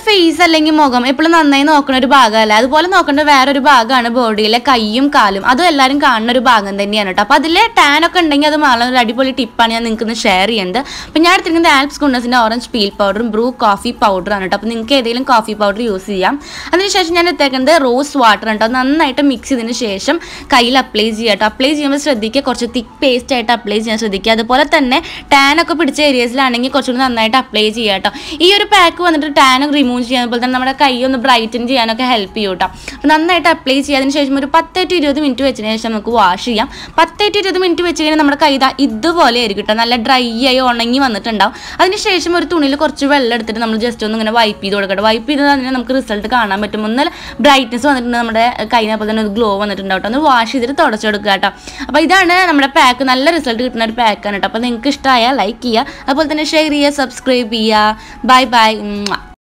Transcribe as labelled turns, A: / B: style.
A: face അല്ലെങ്കിൽ മുഖം എപ്പോഴും നന്നായി നോക്കുന്ന ഒരു ഭാഗമല്ല അതുപോലെ നോക്കേണ്ട വേറൊരു ഭാഗമാണ് ബോഡിയിലെ കൈയും കാലും അതും എല്ലാവരും കാണുന്ന ഒരു ഭാഗം തന്നെയാണ് കേട്ടോ അപ്പോൾ അതിലെ ടാൻ ഒക്കെ ഉണ്ടെങ്കിൽ അത് മാറാൻ ഒരു അടിപൊളി ടിപ്പാണ് ഞാൻ നിങ്ങൾക്ക് ഇന്ന് ഷെയർ ചെയ്യുന്നത് അപ്പോൾ ഞാൻ എടുത്തിരിക്കുന്നത് ആൽപ്സ് ഗുണ്ടസിൻ്റെ ഓറഞ്ച് പീൽ പൗഡറും ബ്രൂ കോഫി പൗഡറാണ് കേട്ടോ അപ്പോൾ നിങ്ങൾക്ക് ഏതെങ്കിലും കോഫി പൗഡർ യൂസ് ചെയ്യാം അതിനുശേഷം ഞാൻ എടുത്തേക്കുന്നത് റോസ് വാട്ടർ കേട്ടോ നന്നായിട്ട് മിക്സ് ചെയ്തതിന് ശേഷം കയ്യിൽ അപ്ലൈ ചെയ്യുക കേട്ടോ അപ്ലൈ ചെയ്യുമ്പോൾ ശ്രദ്ധിക്കുക കുറച്ച് തിക്ക് പേസ്റ്റ് ആയിട്ട് അപ്ലൈ ചെയ്യാൻ ശ്രദ്ധിക്കുക അതുപോലെ തന്നെ ടാൻ ഒക്കെ പിടിച്ച ഏരിയസിലാണെങ്കിൽ കുറച്ചുകൂടി നന്നായിട്ട് അപ്ലൈ ചെയ്യുക കേട്ടോ ഈ ഒരു പാക്ക് വന്നിട്ട് ടാൻ ഒക്കെ റിമൂവ് ചെയ്യാൻ അതുപോലെ തന്നെ നമ്മുടെ കൈ ഒന്ന് ബ്രൈറ്റൻ ചെയ്യാനൊക്കെ ഹെൽപ്പ് ചെയ്യും കേട്ടോ അപ്പോൾ നന്നായിട്ട് അപ്ലൈ ചെയ്തതിന് ശേഷം ഒരു പത്ത് ടു ഇരുപത് മിനിറ്റ് വെച്ചതിന് ശേഷം നമുക്ക് വാഷ് ചെയ്യാം പത്ത് ടു ഇരുപത് മിനിറ്റ് വെച്ച് കഴിഞ്ഞാൽ നമ്മുടെ കൈ ഇതാ ഇതുപോലെ ആയിരിക്കും കേട്ടോ നല്ല ഡ്രൈ ആയി ഉണങ്ങി വന്നിട്ടുണ്ടാവും അതിനുശേഷം ഒരു തുണിയിൽ കുറച്ച് വെള്ളം എടുത്തിട്ട് നമ്മൾ ജസ്റ്റ് ഒന്ന് ഇങ്ങനെ വൈപ്പ് ചെയ്ത് കൊടുക്കട്ടെ വൈപ്പ് ചെയ്ത് തന്നെ നമുക്ക് റിസൾട്ട് കാണാൻ പറ്റും ഒന്ന് ബ്രൈറ്റ്നസ് വന്നിട്ടുണ്ട് നമ്മുടെ കൈനെ പോലെ തന്നെ ഒരു ഗ്ലോ വന്നിട്ടുണ്ടാവും കേട്ടോ ഒന്ന് വാഷ് ചെയ്തിട്ട് തുടച്ചെടുക്കുക കേട്ടോ അപ്പോൾ ഇതാണ് നമ്മുടെ പാക്ക് നല്ല റിസൾട്ട് കിട്ടുന്ന ഒരു പാക്കാണ് കേട്ടോ അപ്പോൾ നിങ്ങൾക്ക് ഇഷ്ടമായാൽ ലൈക്ക് ചെയ്യുക അതുപോലെ തന്നെ ഷെയർ ചെയ്യുക സബ്സ്ക്രൈബ് ചെയ്യുക ബൈ ബൈ